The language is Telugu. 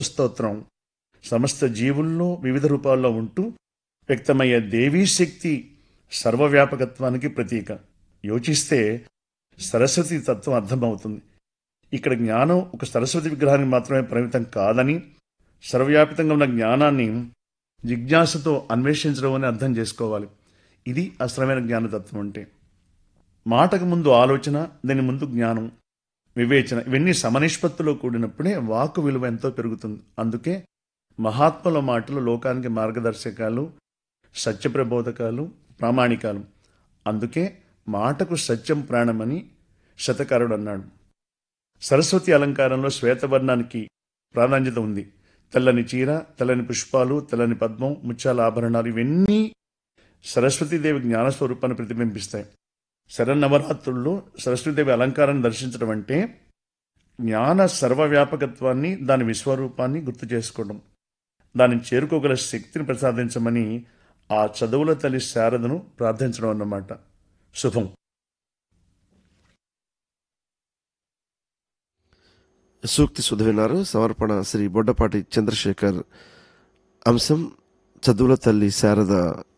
స్తోత్రం సమస్త జీవుల్లో వివిధ రూపాల్లో ఉంటూ వ్యక్తమయ్యే దేవీ శక్తి సర్వవ్యాపకత్వానికి ప్రతీక యోచిస్తే సరస్వతి తత్వం అర్థమవుతుంది ఇక్కడ జ్ఞానం ఒక సరస్వతి విగ్రహానికి మాత్రమే పరిమితం కాదని సర్వవ్యాపితంగా ఉన్న జ్ఞానాన్ని జిజ్ఞాసతో అన్వేషించడం అని అర్థం చేసుకోవాలి ఇది అసలమైన జ్ఞానతత్వం అంటే మాటకు ముందు ఆలోచన దాని ముందు జ్ఞానం వివేచన ఇవన్నీ సమనిష్పత్తిలో కూడినప్పుడే వాక్కు విలువ ఎంతో పెరుగుతుంది అందుకే మహాత్ముల మాటలు లోకానికి మార్గదర్శకాలు సత్యప్రబోధకాలు ప్రామాణికాలు అందుకే మాటకు సత్యం ప్రాణమని శతకారుడు అన్నాడు సరస్వతి అలంకారంలో శ్వేతవర్ణానికి ప్రాధాన్యత ఉంది తెల్లని చీర తెల్లని పుష్పాలు తెల్లని పద్మం ముత్యాల ఆభరణాలు ఇవన్నీ సరస్వతీదేవి జ్ఞానస్వరూపాన్ని ప్రతిబింబిస్తాయి శరన్నవరాత్రుల్లో సరస్వతీదేవి అలంకారాన్ని దర్శించడం అంటే జ్ఞాన సర్వవ్యాపకత్వాన్ని దాని విశ్వరూపాన్ని గుర్తు చేసుకోవడం దానిని చేరుకోగల శక్తిని ప్రసాదించమని ఆ చదువుల తల్లి శారదను ప్రార్థించడం అన్నమాట శుభం సూక్తి సుధ విన్నారు సమర్పణ శ్రీ బొడ్డపాటి చంద్రశేఖర్ అంశం చదువుల తల్లి శారద